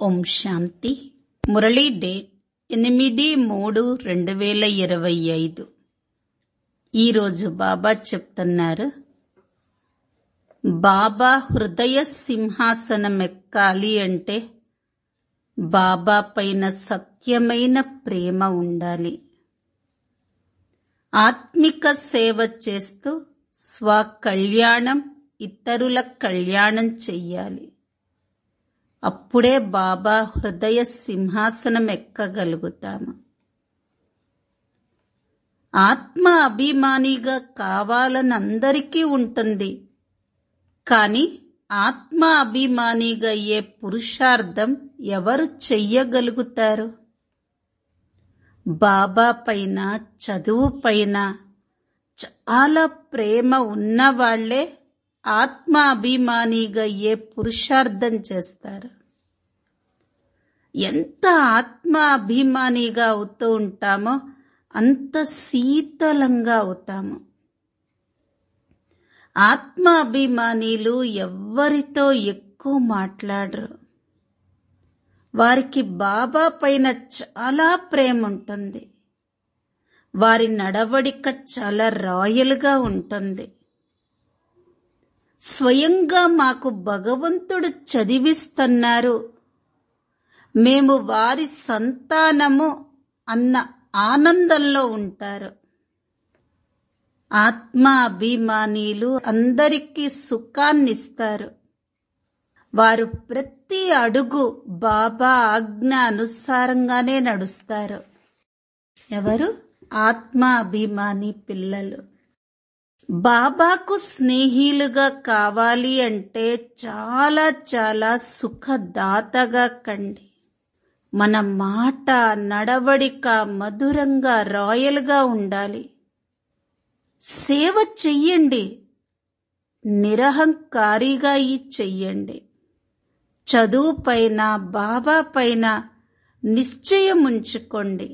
ఓం శాంతి Murali date ఎనిమిది మూడు రెండు వేల ఇరవై ఐదు ఈరోజు బాబా చెప్తున్నారు బాబా హృదయ సింహాసనం ఎక్కాలి అంటే బాబా పైన సత్యమైన ప్రేమ ఉండాలి ఆత్మిక సేవ చేస్తూ స్వ కళ్యాణం ఇతరుల కళ్యాణం చెయ్యాలి అప్పుడే బాబా హృదయ సింహాసనం ఎక్కగలుగుతాము ఆత్మ అభిమానిగా కావాలని అందరికీ ఉంటుంది కానీ ఆత్మ అభిమానిగా అయ్యే పురుషార్థం ఎవరు చెయ్యగలుగుతారు బాబా పైన చదువు పైన చాలా ప్రేమ ఉన్నవాళ్లే ఆత్మ అభిమానిగా అయ్యే పురుషార్థం చేస్తారు ఎంత ఆత్మ అభిమానిగా అవుతూ ఉంటామో అంత శీతలంగా అవుతాము ఆత్మ అభిమానీలు ఎవ్వరితో ఎక్కువ మాట్లాడరు వారికి బాబా పైన చాలా ప్రేమ ఉంటుంది వారి నడవడిక చాలా రాయల్గా ఉంటుంది స్వయంగా మాకు భగవంతుడు చదివిస్తున్నారు మేము వారి సంతానము అన్న ఆనందంలో ఉంటారు ఆత్మ అభిమానీలు అందరికీ సుఖాన్నిస్తారు వారు ప్రతి అడుగు బాబా ఆజ్ఞ అనుసారంగానే నడుస్తారు ఎవరు ఆత్మ అభిమాని పిల్లలు బాబాకు స్నేహిలుగా కావాలి అంటే చాలా చాలా సుఖదాతగా కండి మన మాట నడవడిక మధురంగా రాయల్గా ఉండాలి సేవ చెయ్యండి నిరహంకారిగా ఈ చెయ్యండి చదువు పైన బాబా పైన నిశ్చయం ఉంచుకోండి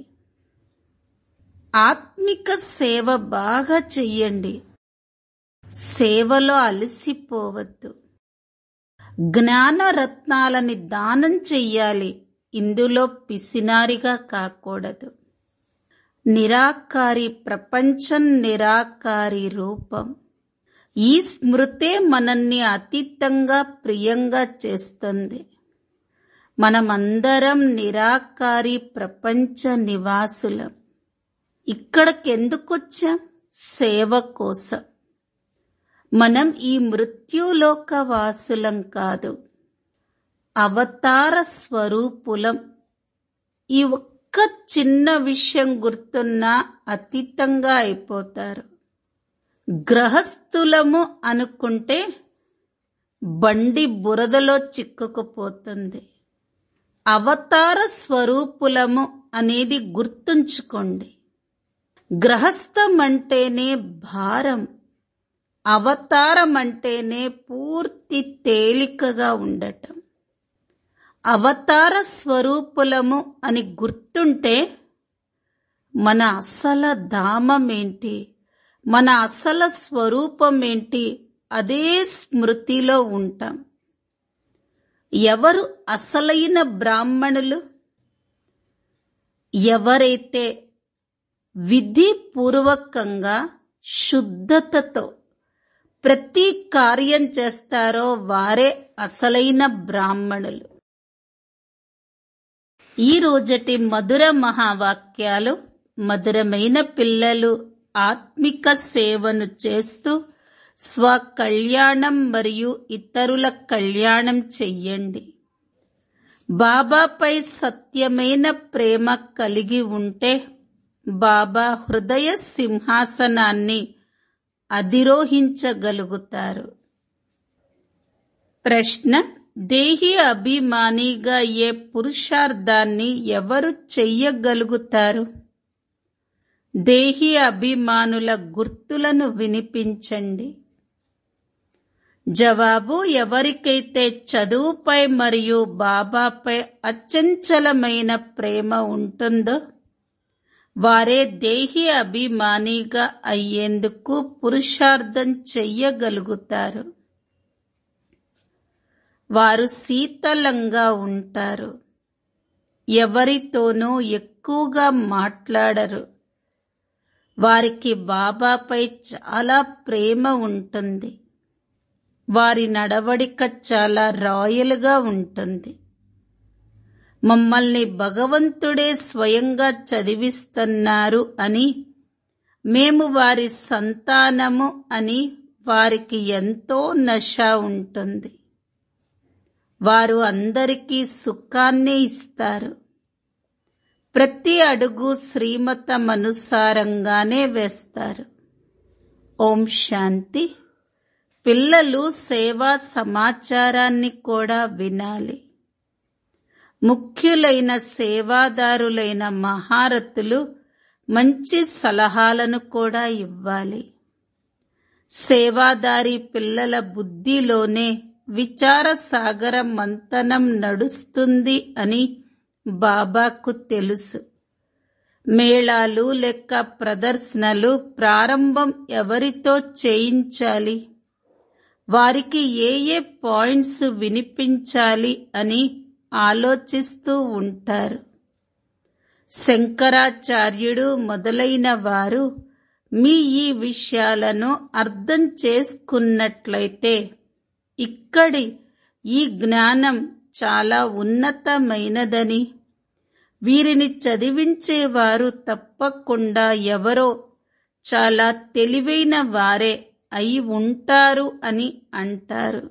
ఆత్మిక సేవ బాగా చెయ్యండి సేవలో అలసిపోవద్దు జ్ఞాన రత్నాలని దానం చెయ్యాలి ఇందులో పిసినారిగా కాకూడదు నిరాకారి ప్రపంచం నిరాకారి రూపం ఈ స్మృతే మనల్ని అతీతంగా ప్రియంగా చేస్తుంది మనమందరం నిరాకారి ప్రపంచ నివాసులం ఇక్కడికెందుకొచ్చాం సేవ కోసం మనం ఈ మృత్యులోక వాసులం కాదు అవతార స్వరూపులం ఈ ఒక్క చిన్న విషయం గుర్తున్నా అతీతంగా అయిపోతారు గ్రహస్థులము అనుకుంటే బండి బురదలో చిక్కుకుపోతుంది అవతార స్వరూపులము అనేది గుర్తుంచుకోండి గ్రహస్థం అంటేనే భారం అవతారం అంటేనే పూర్తి తేలికగా ఉండటం అవతార స్వరూపులము అని గుర్తుంటే మన అసల ధామమేంటి మన అసల స్వరూపం ఏంటి అదే స్మృతిలో ఉంటాం ఎవరు అసలైన బ్రాహ్మణులు ఎవరైతే విధిపూర్వకంగా శుద్ధతతో ప్రతి కార్యం చేస్తారో వారే అసలైన బ్రాహ్మణులు ఈ రోజటి మధుర మహావాక్యాలు మధురమైన పిల్లలు ఆత్మిక సేవను చేస్తూ స్వ కళ్యాణం మరియు ఇతరుల కళ్యాణం చెయ్యండి బాబాపై సత్యమైన ప్రేమ కలిగి ఉంటే బాబా హృదయ సింహాసనాన్ని అధిరోహించగలుగుతారు ప్రశ్న దేహి అభిమానిగా ఏ పురుషార్థాన్ని ఎవరు చెయ్యగలుగుతారు దేహి అభిమానుల గుర్తులను వినిపించండి జవాబు ఎవరికైతే చదువుపై మరియు బాబాపై అచంచలమైన ప్రేమ ఉంటుందో వారే దేహి అభిమానిగా అయ్యేందుకు పురుషార్థం చెయ్యగలుగుతారు వారు శీతలంగా ఉంటారు ఎవరితోనూ ఎక్కువగా మాట్లాడరు వారికి బాబాపై చాలా ప్రేమ ఉంటుంది వారి నడవడిక చాలా రాయల్గా ఉంటుంది మమ్మల్ని భగవంతుడే స్వయంగా చదివిస్తున్నారు అని మేము వారి సంతానము అని వారికి ఎంతో నష ఉంటుంది వారు అందరికీ సుఖాన్ని ఇస్తారు ప్రతి అడుగు శ్రీమతమనుసారంగానే వేస్తారు ఓం శాంతి పిల్లలు సేవా సమాచారాన్ని కూడా వినాలి ముఖ్యులైన సేవాదారులైన మహారథులు మంచి సలహాలను కూడా ఇవ్వాలి సేవాదారి పిల్లల బుద్ధిలోనే విచార సాగర మంతనం నడుస్తుంది అని బాబాకు తెలుసు మేళాలు లెక్క ప్రదర్శనలు ప్రారంభం ఎవరితో చేయించాలి వారికి ఏ ఏ పాయింట్స్ వినిపించాలి అని ఆలోచిస్తూ ఉంటారు శంకరాచార్యుడు మొదలైన వారు మీ ఈ విషయాలను అర్థం చేసుకున్నట్లయితే ఇక్కడి ఈ జ్ఞానం చాలా ఉన్నతమైనదని వీరిని చదివించేవారు తప్పకుండా ఎవరో చాలా తెలివైన వారే అయి ఉంటారు అని అంటారు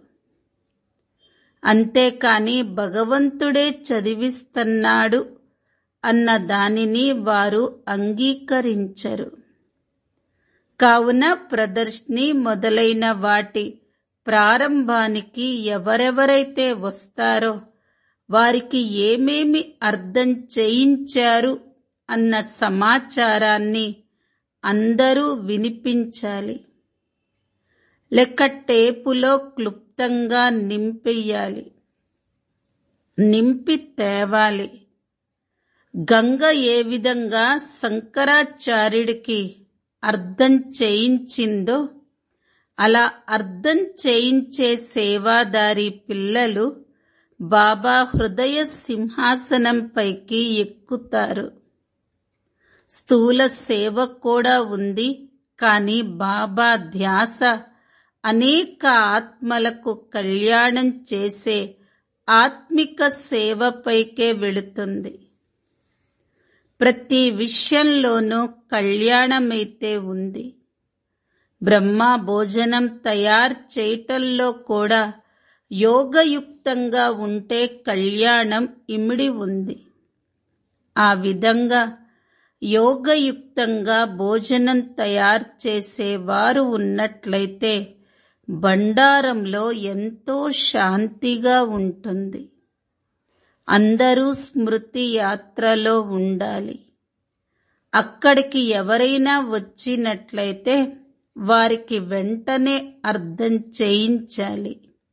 అంతేకాని భగవంతుడే చదివిస్తున్నాడు అన్న దానిని వారు అంగీకరించరు కావున ప్రదర్శిని మొదలైన వాటి ప్రారంభానికి ఎవరెవరైతే వస్తారో వారికి ఏమేమి అర్థం చేయించారు అన్న సమాచారాన్ని అందరూ వినిపించాలి లెక్క టేపులో క్లుప్తంగా నింపెయ్యాలి నింపి తేవాలి గంగ ఏ విధంగా శంకరాచార్యుడికి అర్థం చేయించిందో అలా అర్థం చేయించే సేవాదారి పిల్లలు బాబా హృదయ సింహాసనంపైకి ఎక్కుతారు స్థూల సేవ కూడా ఉంది కానీ బాబా ధ్యాస అనేక ఆత్మలకు కళ్యాణం చేసే ఆత్మిక సేవపైకే వెళుతుంది ప్రతి విషయంలోనూ కళ్యాణమైతే ఉంది బ్రహ్మ భోజనం తయారు చేయటంలో కూడా యోగయుక్తంగా ఉంటే కళ్యాణం ఇమిడి ఉంది ఆ విధంగా యోగయుక్తంగా భోజనం తయారు చేసేవారు ఉన్నట్లయితే బండారంలో ఎంతో శాంతిగా ఉంటుంది అందరూ స్మృతి యాత్రలో ఉండాలి అక్కడికి ఎవరైనా వచ్చినట్లయితే వారికి వెంటనే అర్థం చేయించాలి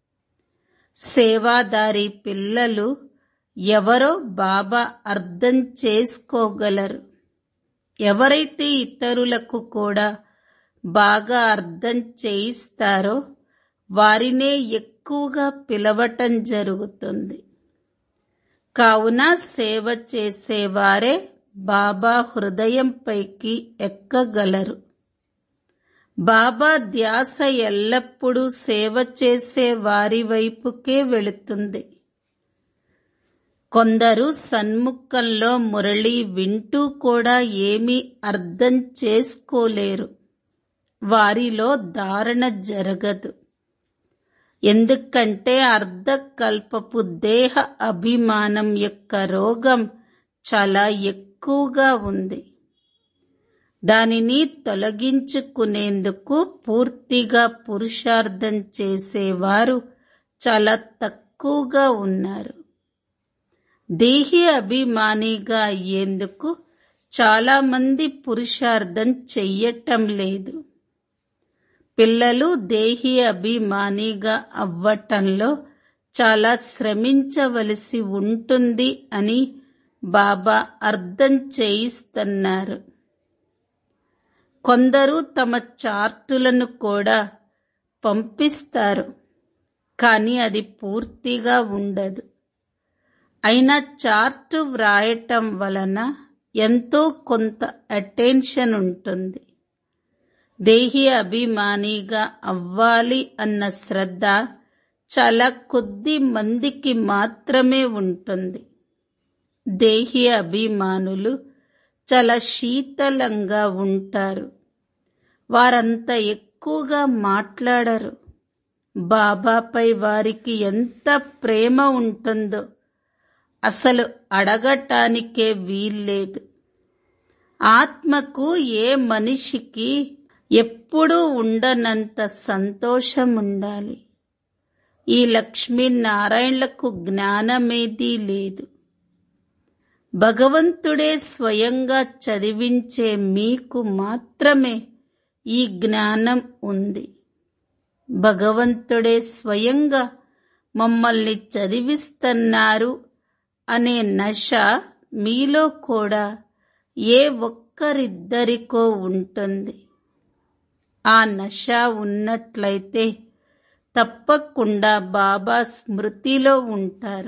సేవాదారి పిల్లలు ఎవరో బాబా అర్థం చేసుకోగలరు ఎవరైతే ఇతరులకు కూడా బాగా అర్థం చేయిస్తారో వారినే ఎక్కువగా పిలవటం జరుగుతుంది కావున సేవ చేసేవారే బాబా హృదయంపైకి ఎక్కగలరు బాబా ధ్యాస ఎల్లప్పుడూ సేవ చేసే వారి వైపుకే వెళుతుంది కొందరు సన్ముఖంలో మురళి వింటూ కూడా ఏమీ అర్థం చేసుకోలేరు వారిలో ధారణ జరగదు ఎందుకంటే అర్ధకల్పపు దేహ అభిమానం యొక్క రోగం చాలా ఎక్కువగా ఉంది దానిని తొలగించుకునేందుకు పూర్తిగా పురుషార్థం చేసేవారు చాలా తక్కువగా ఉన్నారు దేహి అభిమానిగా అయ్యేందుకు చాలా మంది పురుషార్థం చెయ్యటం లేదు పిల్లలు దేహి అభిమానిగా అవ్వటంలో చాలా శ్రమించవలసి ఉంటుంది అని బాబా అర్థం చేయిస్తున్నారు కొందరు తమ చార్టులను కూడా పంపిస్తారు కానీ అది పూర్తిగా ఉండదు అయినా చార్టు వ్రాయటం వలన ఎంతో కొంత అటెన్షన్ ఉంటుంది దేహి అభిమానిగా అవ్వాలి అన్న శ్రద్ధ చాలా కొద్ది మందికి మాత్రమే ఉంటుంది దేహి అభిమానులు చాలా శీతలంగా ఉంటారు వారంత ఎక్కువగా మాట్లాడరు బాబాపై వారికి ఎంత ప్రేమ ఉంటుందో అసలు అడగటానికే వీల్లేదు ఆత్మకు ఏ మనిషికి ఎప్పుడూ ఉండనంత సంతోషం ఉండాలి ఈ లక్ష్మీనారాయణలకు జ్ఞానమేదీ లేదు భగవంతుడే స్వయంగా చదివించే మీకు మాత్రమే ఈ జ్ఞానం ఉంది భగవంతుడే స్వయంగా మమ్మల్ని చదివిస్తున్నారు అనే నశ మీలో కూడా ఏ ఒక్కరిద్దరికో ఉంటుంది ఆ నశ ఉన్నట్లయితే తప్పకుండా బాబా స్మృతిలో ఉంటారు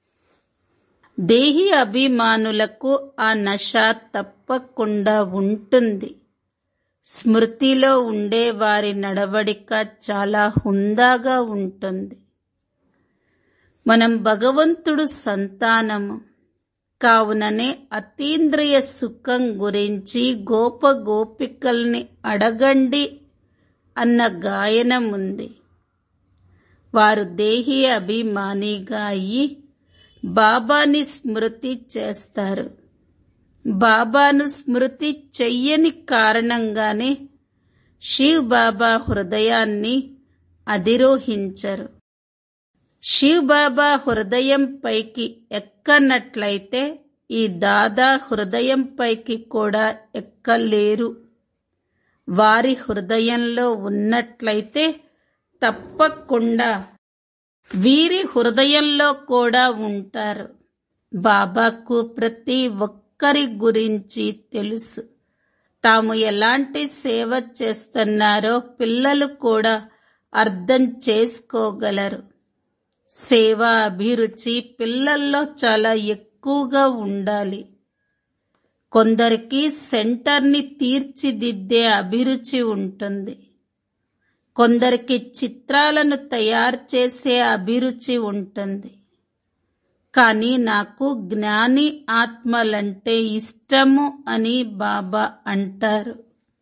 దేహి అభిమానులకు ఆ నశ తప్పకుండా ఉంటుంది స్మృతిలో ఉండే వారి నడవడిక చాలా హుందాగా ఉంటుంది మనం భగవంతుడు సంతానము కావుననే అతీంద్రియ సుఖం గురించి గోప గోపికల్ని అడగండి అన్న గాయనం ఉంది వారు దేహి అభిమానిగా అయ్యి బాబాని స్మృతి చేస్తారు బాబాను స్మృతి చెయ్యని కారణంగానే శివ్ బాబా హృదయాన్ని అధిరోహించరు శివ్ బాబా హృదయం పైకి ఎక్కనట్లయితే ఈ దాదా హృదయం పైకి కూడా ఎక్కలేరు వారి హృదయంలో ఉన్నట్లయితే తప్పకుండా వీరి హృదయంలో కూడా ఉంటారు బాబాకు ప్రతి ఒక్కరి గురించి తెలుసు తాము ఎలాంటి సేవ చేస్తున్నారో పిల్లలు కూడా అర్థం చేసుకోగలరు సేవ అభిరుచి పిల్లల్లో చాలా ఎక్కువగా ఉండాలి కొందరికి సెంటర్ని తీర్చిదిద్దే అభిరుచి ఉంటుంది కొందరికి చిత్రాలను తయారు చేసే అభిరుచి ఉంటుంది కానీ నాకు జ్ఞాని ఆత్మలంటే ఇష్టము అని బాబా అంటారు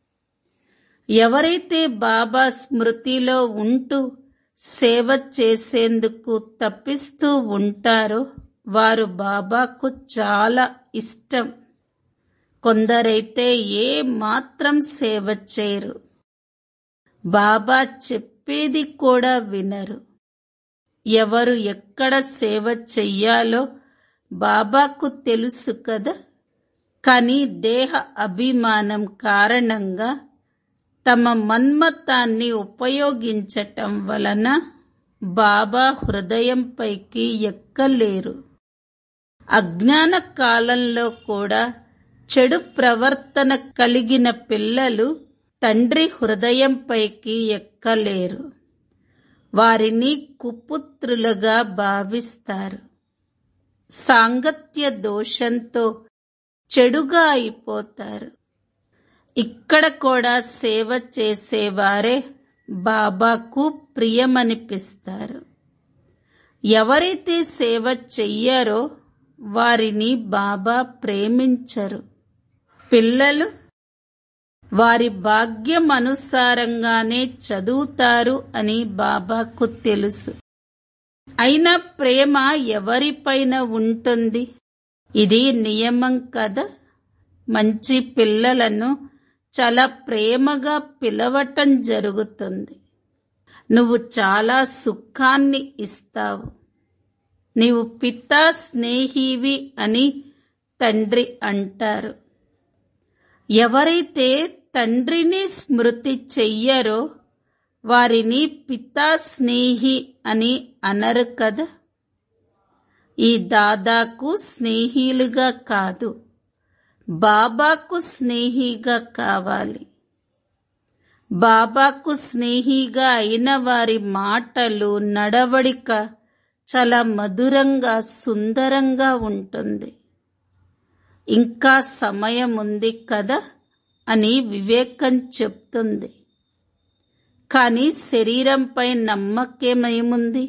ఎవరైతే బాబా స్మృతిలో ఉంటూ సేవ చేసేందుకు తప్పిస్తూ ఉంటారో వారు బాబాకు చాలా ఇష్టం కొందరైతే ఏ మాత్రం సేవ చేయరు బాబా చెప్పేది కూడా వినరు ఎవరు ఎక్కడ సేవ చెయ్యాలో బాబాకు తెలుసు కదా కానీ దేహ అభిమానం కారణంగా తమ మన్మతాన్ని ఉపయోగించటం వలన బాబా హృదయంపైకి ఎక్కలేరు అజ్ఞాన కాలంలో కూడా చెడు ప్రవర్తన కలిగిన పిల్లలు తండ్రి హృదయంపైకి ఎక్కలేరు వారిని కుపుత్రులుగా భావిస్తారు సాంగత్య దోషంతో చెడుగా అయిపోతారు ఇక్కడ కూడా సేవ చేసేవారే బాబాకు ప్రియమనిపిస్తారు ఎవరైతే సేవ చెయ్యరో వారిని బాబా ప్రేమించరు పిల్లలు వారి భాగ్యం అనుసారంగానే చదువుతారు అని బాబాకు తెలుసు అయినా ప్రేమ ఎవరిపైన ఉంటుంది ఇది నియమం కదా మంచి పిల్లలను చాలా ప్రేమగా పిలవటం జరుగుతుంది నువ్వు చాలా సుఖాన్ని ఇస్తావు నీవు పితా స్నేహివి అని తండ్రి అంటారు ఎవరైతే తండ్రిని స్మృతి చెయ్యరో వారిని పితా స్నేహి అని అనరు కదా ఈ దాదాకు స్నేహిలుగా కాదు బాబాకు స్నేహిగా కావాలి బాబాకు స్నేహిగా అయిన వారి మాటలు నడవడిక చాలా మధురంగా సుందరంగా ఉంటుంది ఇంకా సమయం ఉంది కదా అని వివేకం చెప్తుంది కానీ శరీరంపై నమ్మకేమేముంది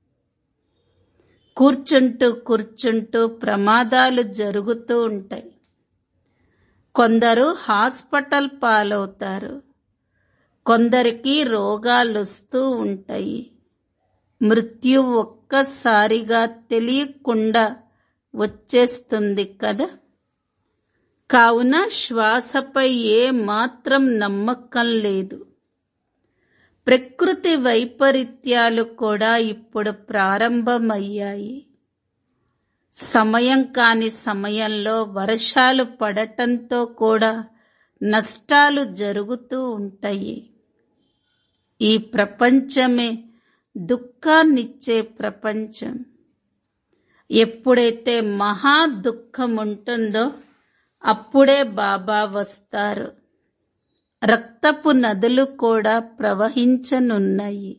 కూర్చుంటూ కూర్చుంటూ ప్రమాదాలు జరుగుతూ ఉంటాయి కొందరు హాస్పిటల్ పాలవుతారు కొందరికి రోగాలు వస్తూ ఉంటాయి మృత్యు ఒక్కసారిగా తెలియకుండా వచ్చేస్తుంది కదా కావున శ్వాసపై ఏ మాత్రం నమ్మకం లేదు ప్రకృతి వైపరీత్యాలు కూడా ఇప్పుడు ప్రారంభమయ్యాయి సమయం కాని సమయంలో వర్షాలు పడటంతో కూడా నష్టాలు జరుగుతూ ఉంటాయి ఈ ప్రపంచమే దుఃఖాన్నిచ్చే ప్రపంచం ఎప్పుడైతే మహా దుఃఖం ఉంటుందో అప్పుడే బాబా వస్తారు రక్తపు నదులు కూడా ప్రవహించనున్నాయి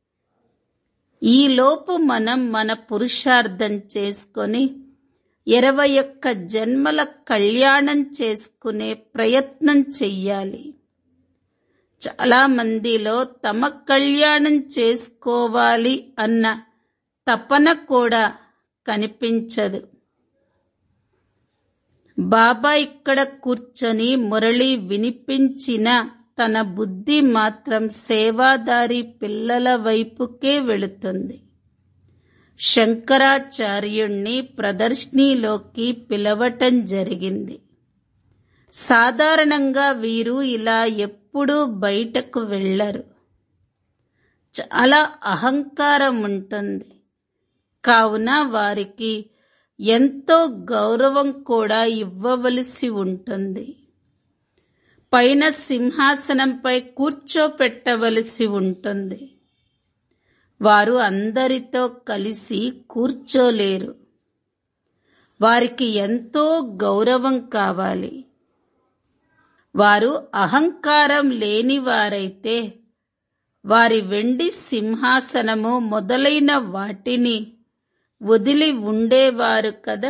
ఈలోపు మనం మన పురుషార్థం చేసుకొని ఇరవై ఒక్క జన్మల కళ్యాణం చేసుకునే ప్రయత్నం చెయ్యాలి చాలా మందిలో తమ కళ్యాణం చేసుకోవాలి అన్న తపన కూడా కనిపించదు బాబా ఇక్కడ కూర్చొని మురళి వినిపించిన తన బుద్ధి మాత్రం సేవాదారి పిల్లల వైపుకే వెళుతుంది శంకరాచార్యుణ్ణి ప్రదర్శనీలోకి పిలవటం జరిగింది సాధారణంగా వీరు ఇలా ఎప్పుడూ బయటకు వెళ్ళరు చాలా అహంకారం ఉంటుంది కావున వారికి ఎంతో గౌరవం కూడా ఇవ్వవలసి ఉంటుంది పైన సింహాసనంపై కూర్చోపెట్టవలసి ఉంటుంది వారు అందరితో కలిసి కూర్చోలేరు వారికి ఎంతో గౌరవం కావాలి వారు అహంకారం లేని వారైతే వారి వెండి సింహాసనము మొదలైన వాటిని వదిలి ఉండేవారు కదా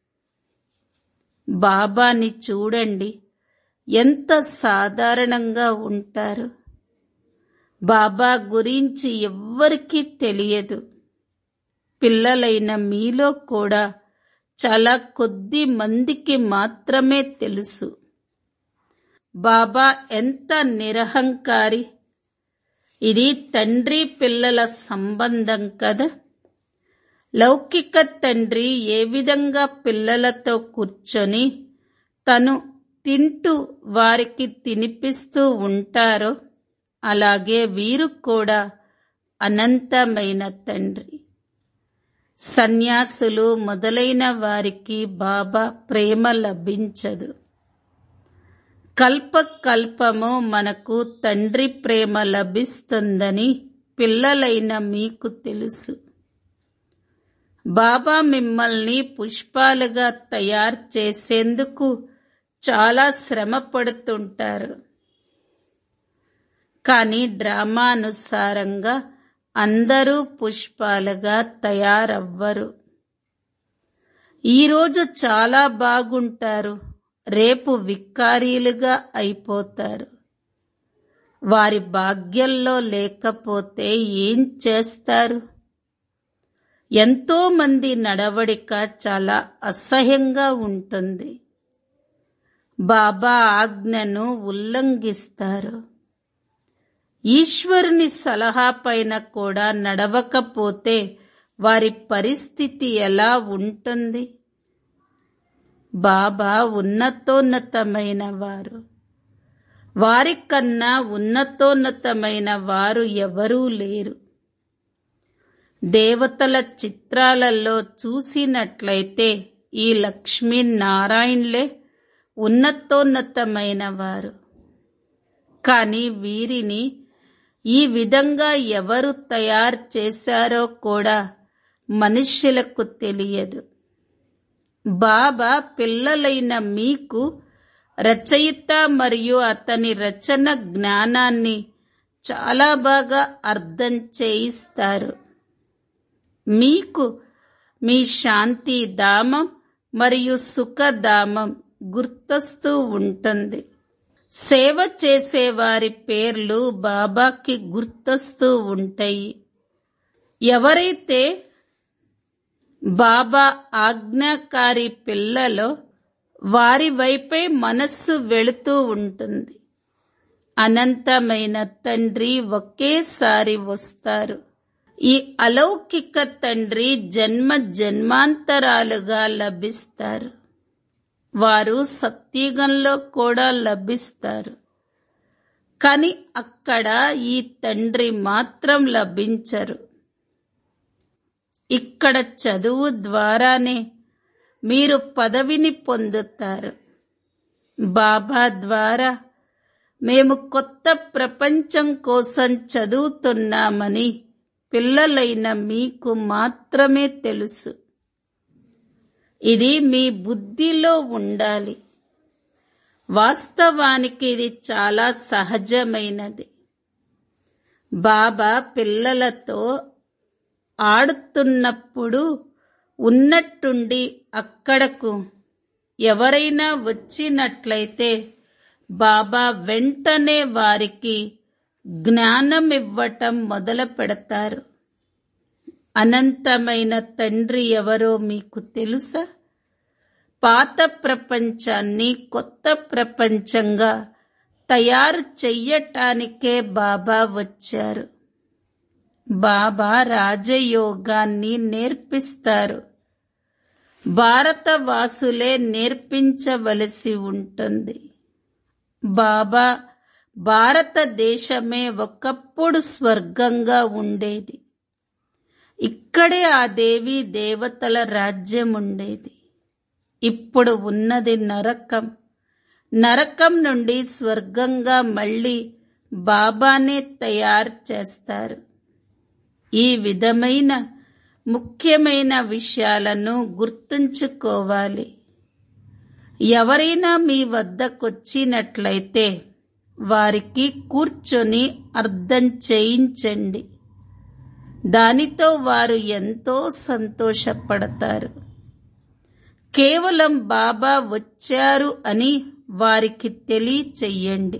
బాబాని చూడండి ఎంత సాధారణంగా ఉంటారు బాబా గురించి ఎవ్వరికీ తెలియదు పిల్లలైన మీలో కూడా చాలా కొద్ది మందికి మాత్రమే తెలుసు బాబా ఎంత నిరహంకారి ఇది తండ్రి పిల్లల సంబంధం కదా లౌకిక తండ్రి ఏ విధంగా పిల్లలతో కూర్చొని తను తింటూ వారికి తినిపిస్తూ ఉంటారో అలాగే వీరు కూడా అనంతమైన తండ్రి సన్యాసులు మొదలైన వారికి బాబా ప్రేమ లభించదు కల్ప కల్పము మనకు తండ్రి ప్రేమ లభిస్తుందని పిల్లలైన మీకు తెలుసు బాబా మిమ్మల్ని పుష్పాలుగా తయారు చేసేందుకు చాలా శ్రమ పడుతుంటారు కానీ డ్రామానుసారంగా అందరూ పుష్పాలుగా తయారవ్వరు ఈరోజు చాలా బాగుంటారు రేపు వికారీలుగా అయిపోతారు వారి భాగ్యంలో లేకపోతే ఏం చేస్తారు ఎంతో మంది నడవడిక చాలా అసహ్యంగా ఉంటుంది బాబా ఆజ్ఞను ఉల్లంఘిస్తారు ఈశ్వరుని సలహా పైన కూడా నడవకపోతే వారి పరిస్థితి ఎలా ఉంటుంది బాబా ఉన్నతోన్నతమైన వారు వారికన్నా ఉన్నతోన్నతమైన వారు ఎవరూ లేరు దేవతల చిత్రాలలో చూసినట్లయితే ఈ లక్ష్మీనారాయణలే ఉన్నతోన్నతమైన వారు కానీ వీరిని ఈ విధంగా ఎవరు తయారు చేశారో కూడా మనుష్యులకు తెలియదు బాబా పిల్లలైన మీకు రచయిత మరియు అతని రచన జ్ఞానాన్ని చాలా బాగా అర్థం చేయిస్తారు మీకు మీ శాంతి ధామం మరియు సుఖధామం గుర్తొస్తూ ఉంటుంది సేవ చేసే వారి పేర్లు బాబాకి గుర్తొస్తూ ఉంటాయి ఎవరైతే బాబా ఆజ్ఞాకారి పిల్లలో వారి వైపే మనస్సు వెళుతూ ఉంటుంది అనంతమైన తండ్రి ఒకేసారి వస్తారు ఈ అలౌకిక తండ్రి జన్మ జన్మాంతరాలుగా లభిస్తారు వారు సత్యుగంలో కూడా లభిస్తారు కాని అక్కడ ఈ తండ్రి మాత్రం లభించరు ఇక్కడ చదువు ద్వారానే మీరు పదవిని పొందుతారు బాబా ద్వారా మేము కొత్త ప్రపంచం కోసం చదువుతున్నామని పిల్లలైన మీకు మాత్రమే తెలుసు ఇది మీ బుద్ధిలో ఉండాలి వాస్తవానికి ఇది చాలా సహజమైనది బాబా పిల్లలతో ఆడుతున్నప్పుడు ఉన్నట్టుండి అక్కడకు ఎవరైనా వచ్చినట్లయితే బాబా వెంటనే వారికి జ్ఞానం ఇవ్వటం మొదలు పెడతారు అనంతమైన తండ్రి ఎవరో మీకు తెలుసా పాత ప్రపంచాన్ని కొత్త ప్రపంచంగా తయారు చెయ్యటానికే బాబా వచ్చారు బాబా రాజయోగాన్ని నేర్పిస్తారు భారతవాసులే నేర్పించవలసి ఉంటుంది బాబా భారతదేశమే ఒకప్పుడు స్వర్గంగా ఉండేది ఇక్కడే ఆ దేవి దేవతల రాజ్యం ఉండేది ఇప్పుడు ఉన్నది నరకం నరకం నుండి స్వర్గంగా మళ్ళీ బాబానే తయారు చేస్తారు ఈ విధమైన ముఖ్యమైన విషయాలను గుర్తుంచుకోవాలి ఎవరైనా మీ వద్దకొచ్చినట్లయితే వారికి కూర్చొని అర్థం చేయించండి దానితో వారు ఎంతో సంతోషపడతారు కేవలం బాబా వచ్చారు అని వారికి తెలియచెయ్యండి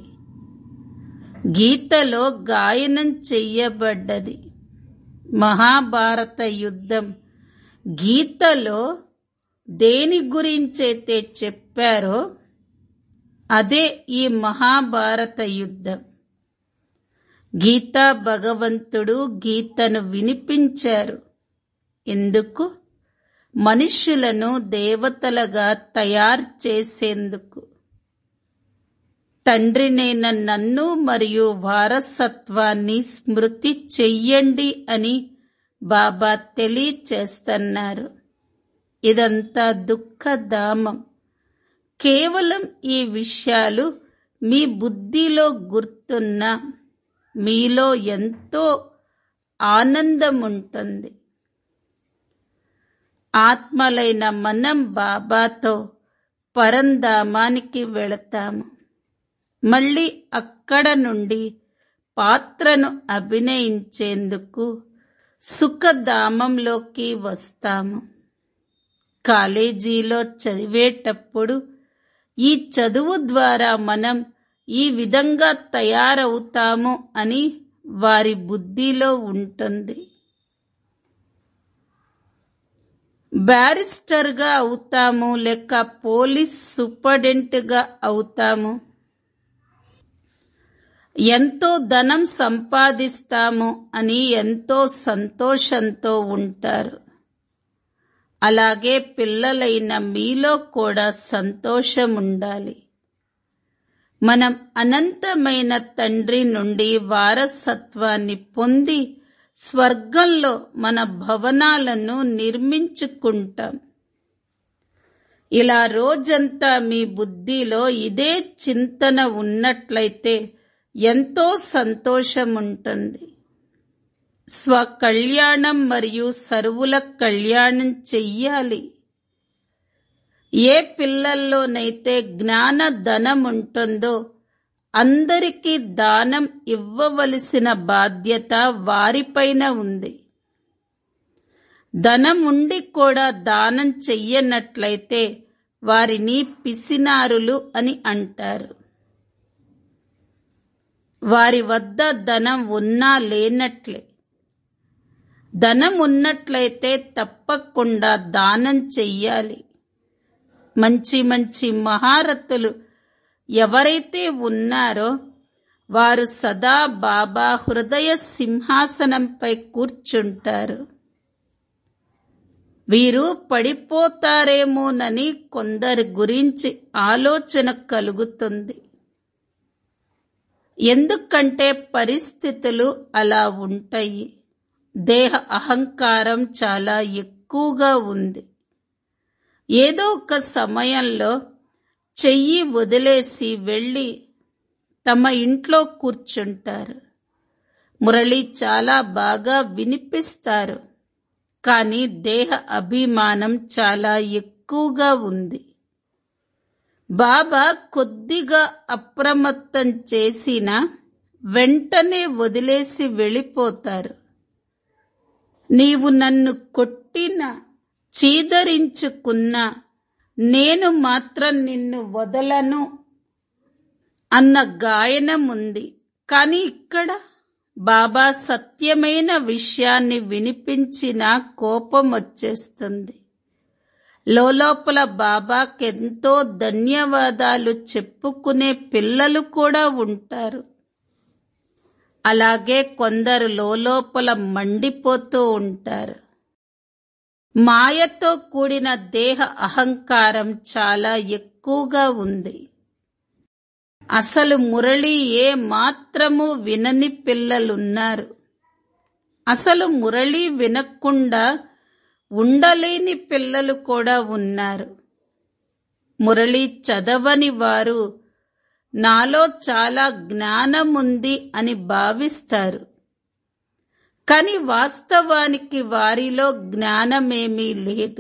గీతలో గాయనం చెయ్యబడ్డది మహాభారత యుద్ధం గీతలో దేని గురించైతే చెప్పారో అదే ఈ మహాభారత యుద్ధం గీతా భగవంతుడు గీతను వినిపించారు ఎందుకు మనుష్యులను దేవతలుగా తయారు చేసేందుకు తండ్రినైన నన్ను మరియు వారసత్వాన్ని స్మృతి చెయ్యండి అని బాబా తెలియచేస్తున్నారు ఇదంతా దుఃఖధామం కేవలం ఈ విషయాలు మీ బుద్ధిలో గుర్తున్న మీలో ఎంతో ఆనందం ఉంటుంది ఆత్మలైన మనం బాబాతో పరంధామానికి వెళతాము మళ్ళీ అక్కడ నుండి పాత్రను అభినయించేందుకు సుఖధామంలోకి వస్తాము కాలేజీలో చదివేటప్పుడు ఈ చదువు ద్వారా మనం ఈ విధంగా తయారవుతాము అని వారి బుద్ధిలో ఉంటుంది బ్యారిస్టర్గా అవుతాము లేక పోలీస్ సూపరింటెండెంట్గా అవుతాము ఎంతో ధనం సంపాదిస్తాము అని ఎంతో సంతోషంతో ఉంటారు అలాగే పిల్లలైన మీలో కూడా సంతోషం ఉండాలి మనం అనంతమైన తండ్రి నుండి వారసత్వాన్ని పొంది స్వర్గంలో మన భవనాలను నిర్మించుకుంటాం ఇలా రోజంతా మీ బుద్ధిలో ఇదే చింతన ఉన్నట్లయితే ఎంతో సంతోషం ఉంటుంది స్వకళ్యాణం మరియు సర్వుల కళ్యాణం చెయ్యాలి ఏ పిల్లల్లోనైతే జ్ఞాన ధనం ఉంటుందో అందరికీ దానం ఇవ్వవలసిన బాధ్యత వారిపైన ఉంది ధనం ఉండి కూడా దానం చెయ్యనట్లయితే వారిని పిసినారులు అని అంటారు వారి వద్ద ధనం ఉన్నా లేనట్లే ధనం ఉన్నట్లయితే తప్పకుండా దానం చెయ్యాలి మంచి మంచి మహారథులు ఎవరైతే ఉన్నారో వారు సదా బాబా హృదయ సింహాసనంపై కూర్చుంటారు వీరు పడిపోతారేమోనని కొందరి గురించి ఆలోచన కలుగుతుంది ఎందుకంటే పరిస్థితులు అలా ఉంటాయి దేహ అహంకారం చాలా ఎక్కువగా ఉంది ఏదో ఒక సమయంలో చెయ్యి వదిలేసి వెళ్ళి తమ ఇంట్లో కూర్చుంటారు మురళి చాలా బాగా వినిపిస్తారు కానీ దేహ అభిమానం చాలా ఎక్కువగా ఉంది బాబా కొద్దిగా అప్రమత్తం చేసిన వెంటనే వదిలేసి వెళ్ళిపోతారు నీవు నన్ను కొట్టిన చీదరించుకున్నా నేను మాత్రం నిన్ను వదలను అన్న గాయనం ఉంది కానీ ఇక్కడ బాబా సత్యమైన విషయాన్ని వినిపించిన కోపం వచ్చేస్తుంది లోపల బాబాకెంతో ధన్యవాదాలు చెప్పుకునే పిల్లలు కూడా ఉంటారు అలాగే కొందరు లోపల మండిపోతూ ఉంటారు మాయతో కూడిన దేహ అహంకారం చాలా ఎక్కువగా ఉంది అసలు మురళి ఏ మాత్రము వినని పిల్లలున్నారు అసలు మురళి వినకుండా ఉండలేని పిల్లలు కూడా ఉన్నారు మురళి చదవని వారు నాలో చాలా జ్ఞానం ఉంది అని భావిస్తారు కానీ వాస్తవానికి వారిలో జ్ఞానమేమీ లేదు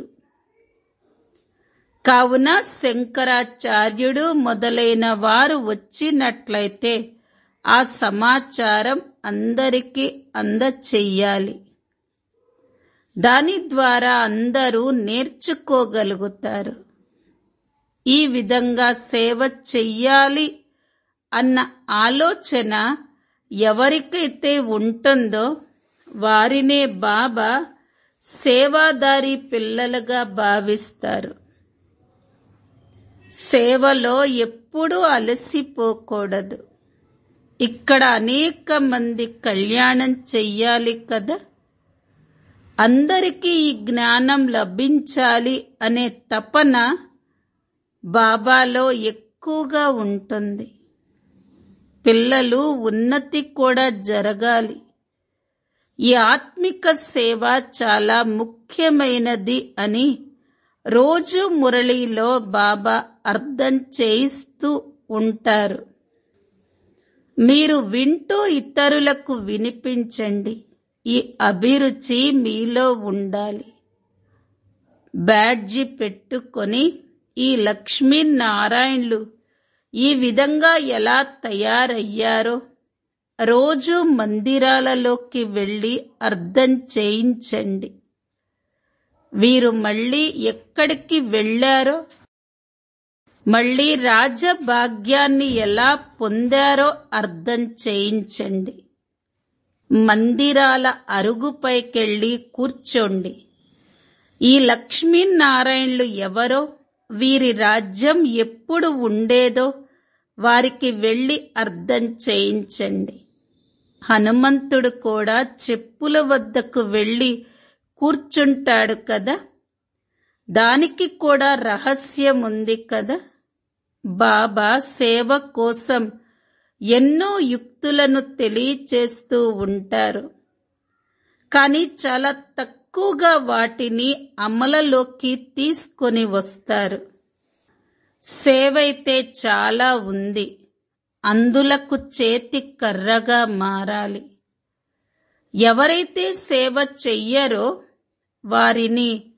కావున శంకరాచార్యుడు మొదలైన వారు వచ్చినట్లయితే ఆ సమాచారం అందరికీ అందచెయ్యాలి దాని ద్వారా అందరూ నేర్చుకోగలుగుతారు ఈ విధంగా సేవ చెయ్యాలి అన్న ఆలోచన ఎవరికైతే ఉంటుందో వారినే బాబా సేవాదారి పిల్లలుగా భావిస్తారు సేవలో ఎప్పుడూ అలసిపోకూడదు ఇక్కడ అనేక మంది కళ్యాణం చెయ్యాలి కదా అందరికీ ఈ జ్ఞానం లభించాలి అనే తపన బాబాలో ఎక్కువగా ఉంటుంది పిల్లలు ఉన్నతి కూడా జరగాలి ఈ ఆత్మిక సేవ చాలా ముఖ్యమైనది అని రోజు మురళిలో బాబా అర్థం చేయిస్తూ ఉంటారు మీరు వింటూ ఇతరులకు వినిపించండి ఈ అభిరుచి మీలో ఉండాలి బ్యాడ్జి పెట్టుకొని ఈ లక్ష్మీనారాయణులు ఈ విధంగా ఎలా తయారయ్యారో రోజు మందిరాలలోకి వెళ్ళి అర్థం చేయించండి వీరు మళ్ళీ ఎక్కడికి వెళ్ళారో మళ్ళీ రాజభాగ్యాన్ని ఎలా పొందారో అర్థం చేయించండి మందిరాల అరుగుపైకెళ్ళి కూర్చోండి ఈ లక్ష్మీనారాయణులు ఎవరో వీరి రాజ్యం ఎప్పుడు ఉండేదో వారికి వెళ్ళి అర్థం చేయించండి హనుమంతుడు కూడా చెప్పుల వద్దకు వెళ్ళి కూర్చుంటాడు కదా దానికి కూడా రహస్యం ఉంది కదా బాబా సేవ కోసం ఎన్నో యుక్తులను తెలియచేస్తూ ఉంటారు కానీ చాలా తక్కువగా వాటిని అమలలోకి తీసుకొని వస్తారు సేవైతే చాలా ఉంది అందులకు చేతి కర్రగా మారాలి ఎవరైతే సేవ చెయ్యరో వారిని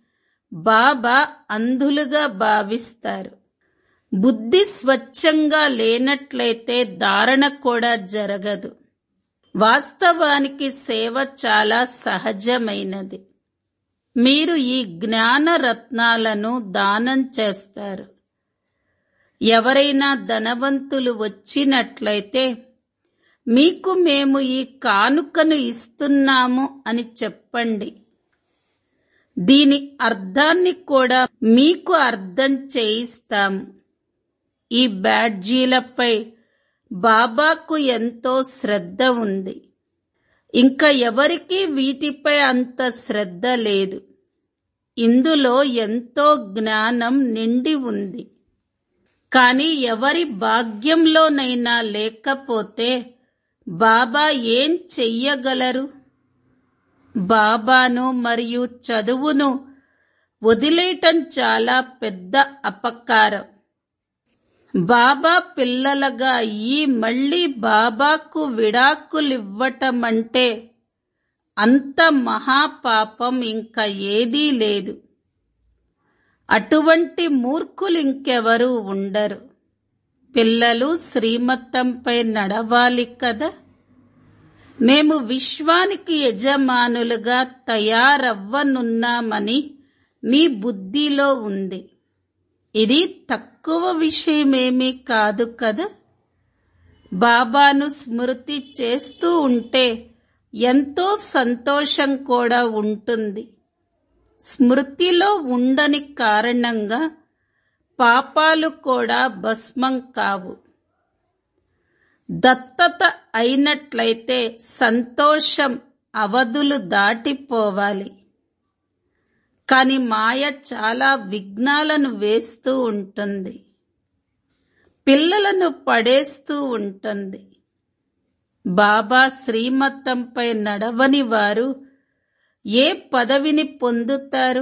బాబా అంధులుగా భావిస్తారు బుద్ధి స్వచ్ఛంగా లేనట్లయితే ధారణ కూడా జరగదు వాస్తవానికి సేవ చాలా సహజమైనది మీరు ఈ జ్ఞాన రత్నాలను దానం చేస్తారు ఎవరైనా ధనవంతులు వచ్చినట్లయితే మీకు మేము ఈ కానుకను ఇస్తున్నాము అని చెప్పండి దీని అర్థాన్ని కూడా మీకు అర్థం చేయిస్తాము ఈ బ్యాడ్జీలపై బాబాకు ఎంతో శ్రద్ధ ఉంది ఇంకా ఎవరికీ వీటిపై అంత శ్రద్ధ లేదు ఇందులో ఎంతో జ్ఞానం నిండి ఉంది కానీ ఎవరి భాగ్యంలోనైనా లేకపోతే బాబా ఏం చెయ్యగలరు బాబాను మరియు చదువును వదిలేయటం చాలా పెద్ద అపకారం బాబా పిల్లలుగా ఈ మళ్ళీ బాబాకు విడాకులివ్వటం అంటే అంత మహాపాపం ఇంకా ఏదీ లేదు అటువంటి మూర్ఖులు ఇంకెవరూ ఉండరు పిల్లలు శ్రీమతంపై నడవాలి కదా మేము విశ్వానికి యజమానులుగా తయారవ్వనున్నామని మీ బుద్ధిలో ఉంది ఇది తక్కువ విషయమేమీ కాదు కదా బాబాను స్మృతి చేస్తూ ఉంటే ఎంతో సంతోషం కూడా ఉంటుంది స్మృతిలో ఉండని కారణంగా పాపాలు కూడా భస్మం కావు దత్తత అయినట్లయితే సంతోషం అవధులు దాటిపోవాలి కాని మాయ చాలా విఘ్నాలను వేస్తూ ఉంటుంది పిల్లలను పడేస్తూ ఉంటుంది బాబా శ్రీమతంపై నడవని వారు ఏ పదవిని పొందుతారు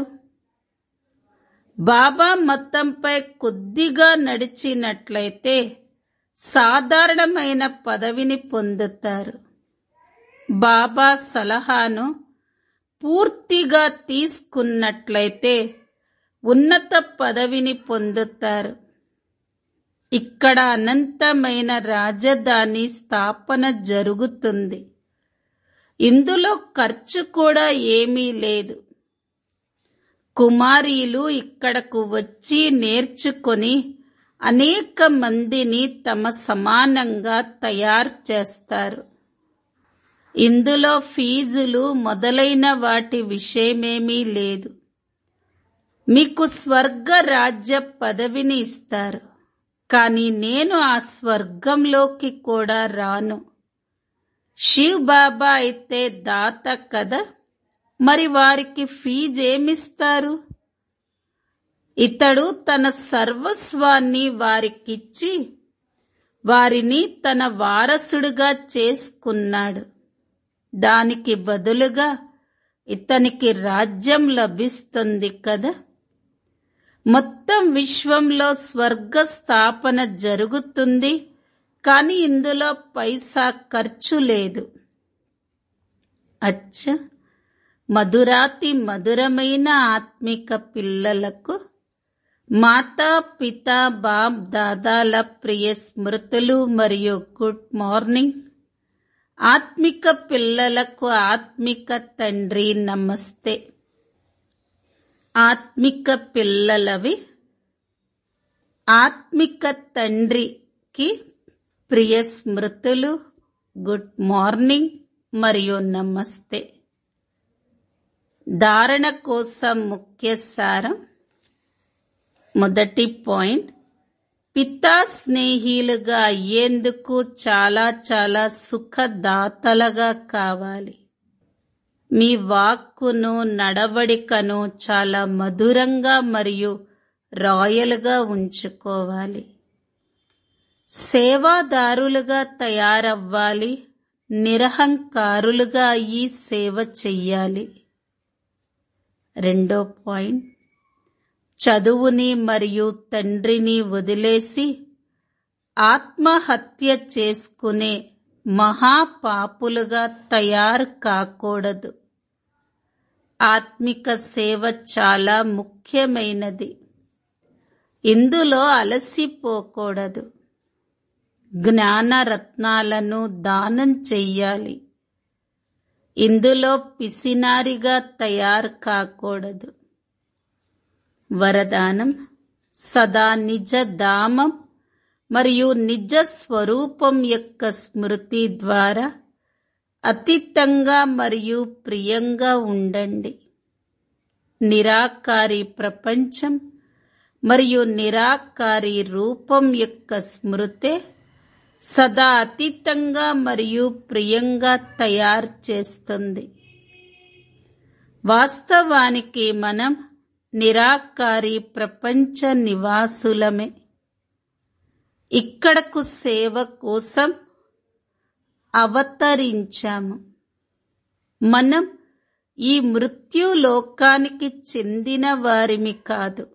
బాబా మతంపై కొద్దిగా నడిచినట్లయితే సాధారణమైన పదవిని పొందుతారు బాబా సలహాను పూర్తిగా తీసుకున్నట్లయితే ఉన్నత పదవిని పొందుతారు ఇక్కడ అనంతమైన రాజధాని స్థాపన జరుగుతుంది ఇందులో ఖర్చు కూడా ఏమీ లేదు కుమారీలు ఇక్కడకు వచ్చి నేర్చుకొని అనేక మందిని తమ సమానంగా తయారు చేస్తారు ఇందులో ఫీజులు మొదలైన వాటి విషయమేమీ లేదు మీకు స్వర్గ రాజ్య పదవిని ఇస్తారు కానీ నేను ఆ స్వర్గంలోకి కూడా రాను శివ్ బాబా అయితే దాత కదా మరి వారికి ఫీజు ఏమిస్తారు ఇతడు తన సర్వస్వాన్ని వారికిచ్చి వారిని తన వారసుడుగా చేసుకున్నాడు దానికి బదులుగా ఇతనికి రాజ్యం లభిస్తుంది కదా మొత్తం విశ్వంలో స్వర్గ స్థాపన జరుగుతుంది కానీ ఇందులో పైసా ఖర్చు లేదు అచ్చ మధురాతి మధురమైన ఆత్మిక పిల్లలకు మాతా పిత బాప్ దాదాల ప్రియ స్మృతులు మరియు గుడ్ మార్నింగ్ ఆత్మిక పిల్లలకు ఆత్మిక తండ్రి నమస్తే ఆత్మిక పిల్లలవి ఆత్మిక తండ్రికి ప్రియ స్మృతులు గుడ్ మార్నింగ్ మరియు నమస్తే ధారణ కోసం ముఖ్య సారం మొదటి పాయింట్ పితా స్నేహిలుగా అయ్యేందుకు చాలా చాలా సుఖదాతలుగా కావాలి మీ వాక్కును నడవడికను చాలా మధురంగా మరియు రాయల్గా ఉంచుకోవాలి సేవాదారులుగా తయారవ్వాలి నిరహంకారులుగా ఈ సేవ చెయ్యాలి రెండో పాయింట్ చదువుని మరియు తండ్రిని వదిలేసి ఆత్మహత్య చేసుకునే మహాపాపులుగా తయారు కాకూడదు ఆత్మిక సేవ చాలా ముఖ్యమైనది ఇందులో అలసిపోకూడదు జ్ఞాన రత్నాలను దానం చెయ్యాలి ఇందులో పిసినారిగా తయారు కాకూడదు వరదానం సదా నిజ ధామం మరియు నిజ స్వరూపం యొక్క స్మృతి ద్వారా అతీతంగా మరియు ప్రియంగా ఉండండి నిరాకారి ప్రపంచం మరియు నిరాకారి రూపం యొక్క స్మృతే సదా అతీతంగా మరియు ప్రియంగా తయారు చేస్తుంది వాస్తవానికి మనం నిరాకారి ప్రపంచ నివాసులమే ఇక్కడకు సేవ కోసం అవతరించాము మనం ఈ మృత్యు లోకానికి చెందిన వారిమి కాదు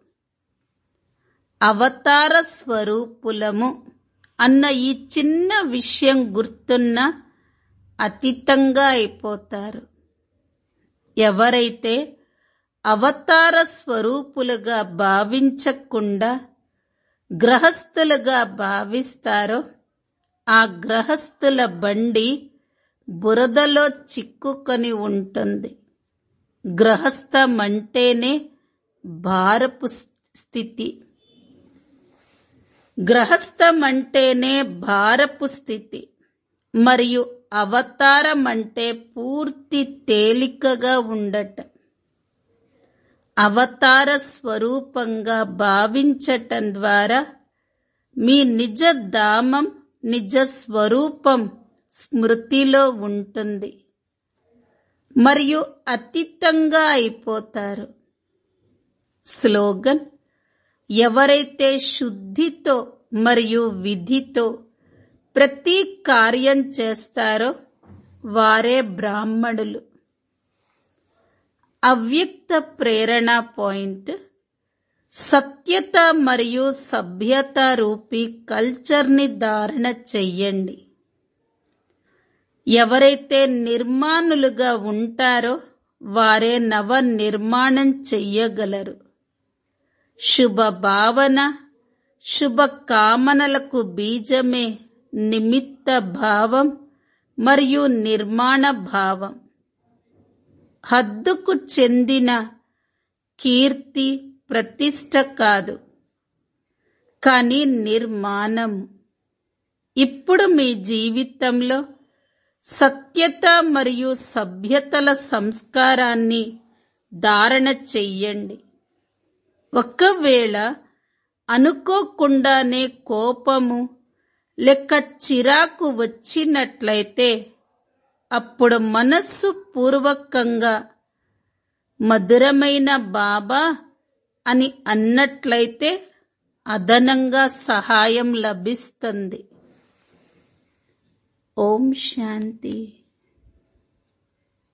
అవతార స్వరూపులము అన్న ఈ చిన్న విషయం గుర్తున్న అతీతంగా అయిపోతారు ఎవరైతే అవతార స్వరూపులుగా భావించకుండా గ్రహస్థులుగా భావిస్తారో ఆ గ్రహస్థుల బండి బురదలో చిక్కుకొని ఉంటుంది గ్రహస్థమంటేనే భారపు స్థితి గ్రహస్థమంటేనే భారపు స్థితి మరియు అవతారం అంటే పూర్తి తేలికగా ఉండటం అవతార స్వరూపంగా భావించటం ద్వారా మీ నిజ ధామం నిజ స్వరూపం స్మృతిలో ఉంటుంది మరియు అతీతంగా అయిపోతారు స్లోగన్ ఎవరైతే శుద్ధితో మరియు విధితో ప్రతి కార్యం చేస్తారో వారే బ్రాహ్మణులు అవ్యక్త ప్రేరణ పాయింట్ సత్యత మరియు సభ్యత రూపీ కల్చర్ని ధారణ చెయ్యండి ఎవరైతే నిర్మాణులుగా ఉంటారో వారే నవ నిర్మాణం చెయ్యగలరు శుభ భావన శుభ కామనలకు బీజమే నిమిత్త భావం మరియు నిర్మాణ భావం హద్దుకు చెందిన కీర్తి ప్రతిష్ట కాదు కానీ నిర్మాణం ఇప్పుడు మీ జీవితంలో సత్యత మరియు సభ్యతల సంస్కారాన్ని ధారణ చెయ్యండి ఒకవేళ అనుకోకుండానే కోపము లేక చిరాకు వచ్చినట్లయితే అప్పుడు మనస్సు పూర్వకంగా మధురమైన బాబా అని అన్నట్లయితే అదనంగా సహాయం లభిస్తుంది ఓం శాంతి